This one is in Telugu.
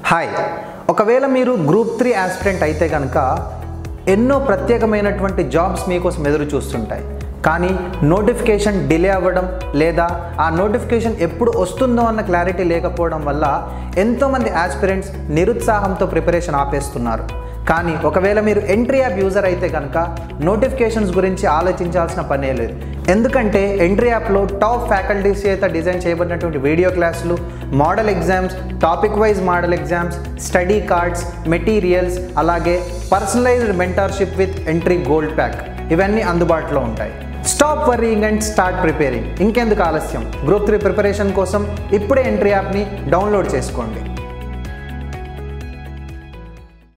హాయ్ ఒకవేళ మీరు గ్రూప్ త్రీ ఆస్పిరెంట్ అయితే కనుక ఎన్నో ప్రత్యేకమైనటువంటి జాబ్స్ మీకోసం ఎదురు చూస్తుంటాయి కానీ నోటిఫికేషన్ డిలే అవ్వడం లేదా ఆ నోటిఫికేషన్ ఎప్పుడు వస్తుందో అన్న క్లారిటీ లేకపోవడం వల్ల ఎంతోమంది ఆస్పిరెంట్స్ నిరుత్సాహంతో ప్రిపరేషన్ ఆపేస్తున్నారు కానీ ఒకవేళ మీరు ఎంట్రీ యాప్ యూజర్ అయితే కనుక నోటిఫికేషన్స్ గురించి ఆలోచించాల్సిన పనే లేదు ఎందుకంటే ఎంట్రీ యాప్లో టాప్ ఫ్యాకల్టీస్ చేత డిజైన్ చేయబడినటువంటి వీడియో క్లాసులు model exams topic wise model exams study cards materials అలాగే personalised mentorship with Entri gold pack ఇవన్నీ అందుబాటులో ఉంటాయి stop worrying and start preparing ఇంకెందుకు ఆలస్యం గ్రూప్ త్రీ ప్రిపరేషన్ కోసం ఇప్పుడే ఎంట్రీ యాప్ని డౌన్లోడ్ చేసుకోండి